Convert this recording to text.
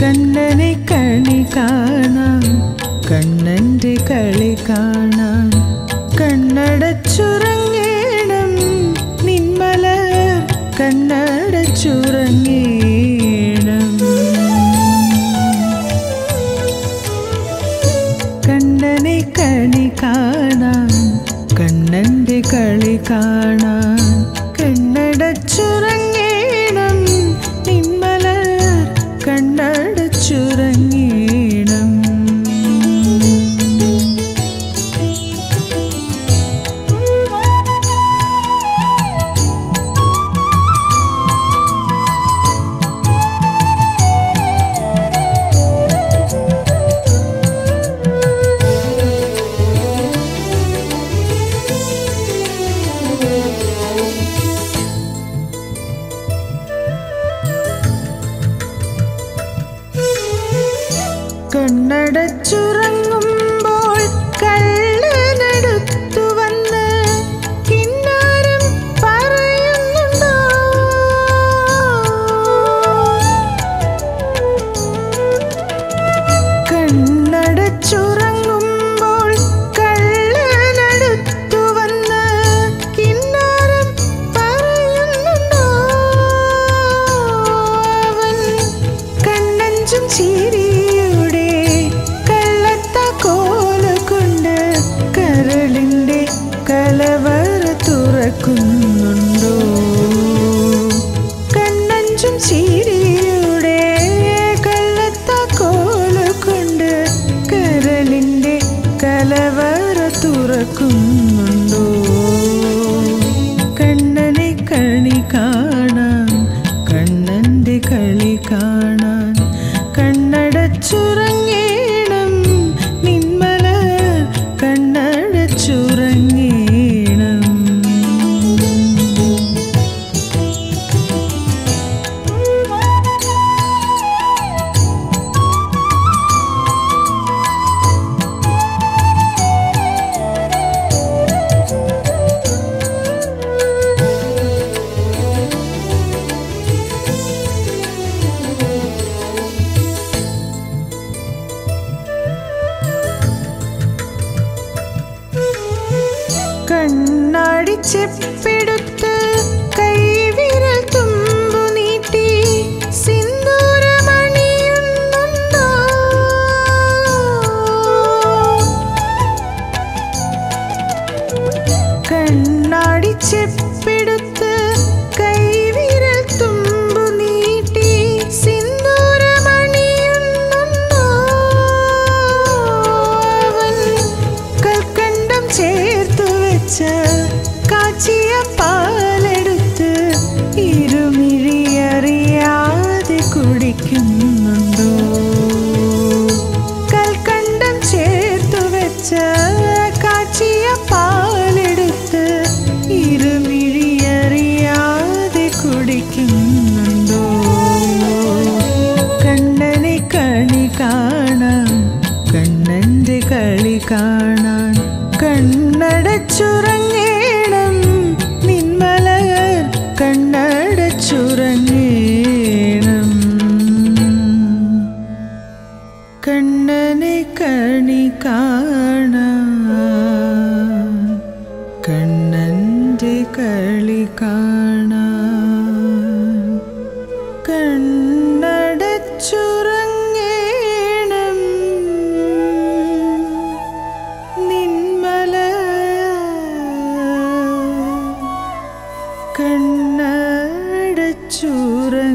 കണ്ണനെ കണി കാണാൻ കണ്ണന്റെ കളി കാണാൻ കണ്ണടച്ചുറങ്ങേണം നിന്മലർ കണ്ണടച്ചുറങ്ങേണം കണ്ണനെ കണി കാണാൻ കണ്ണന്റെ കളി കാണാൻ കണ്ണടച്ചുറങ്ങേണം നിന്മലർ കണ്ണടച്ചുറങ്ങേണം കണ്ണടച്ചുറങ്ങുമ്പോൾ കള്ളനടുത്തു വന്ന് കിന്നാരം പറയുന്നുണ്ടോ കണ്ണടച്ചുറങ്ങുമ്പോൾ കള്ളനടുത്തു വന്ന് കിന്നാരം പറയുന്നുണ്ടോ അവൻ കണ്ണഞ്ചും ചിരിയുടെ കള്ളത്ത കോല് കൊണ്ട് കരളിൻ്റെ കലവറ തുറക്കുന്നുണ്ടോ കണ്ണഞ്ചും ചിരിയുടെ കള്ളത്ത കോല് കൊണ്ട് കരളിൻ്റെ കലവറ തുറക്കുന്നുണ്ടോ കണ്ണനെ കണി കാണാൻ കണ്ണന്റെ കളി കാണാൻ കണ്ണടച്ചുറങ്ങേണം നിന്മല കണ്ണടച്ചുറങ്ങേണം കണ്ണാടി ചെപ്പെടുത്ത് കൈവിരൽ തുമ്പു നീട്ടി സിന്ദൂരമണിയുന്നുണ്ടോ കണ്ണാടി ചെപ്പെടുത്ത് കൈവിരൽ തുമ്പു നീട്ടി സിന്ദൂരമണിയുന്നുണ്ടോ അവൻ കൽക്കണ്ടം ചേർത്തു വെച്ച കാച്ചിയ പാലെടുത്ത് ഇരുമിഴിയറിയാതെ കുടിക്കുന്നുണ്ടോ കൽക്കണ്ടം ചേർത്തു വെച്ച കാച്ചിയ പാലെടുത്ത് ഇരുമിഴിയറിയാതെ കുടിക്കുന്നുണ്ടോ കണ്ണനെ കണി കാണാൻ കണ്ണന്റെ കളി കാണാൻ കണ്ണടച്ചുറങ്ങേണം നിന്മലർ കണ്ണടച്ചുറങ്ങേണം കണ്ണനെ കണി കാണാൻ കണ്ണന്റെ കളി കാണാൻ കണ്ണടച്ചുറങ്ങേണം നിന്മല കണ്ണടച്ചുറങ്ങേണം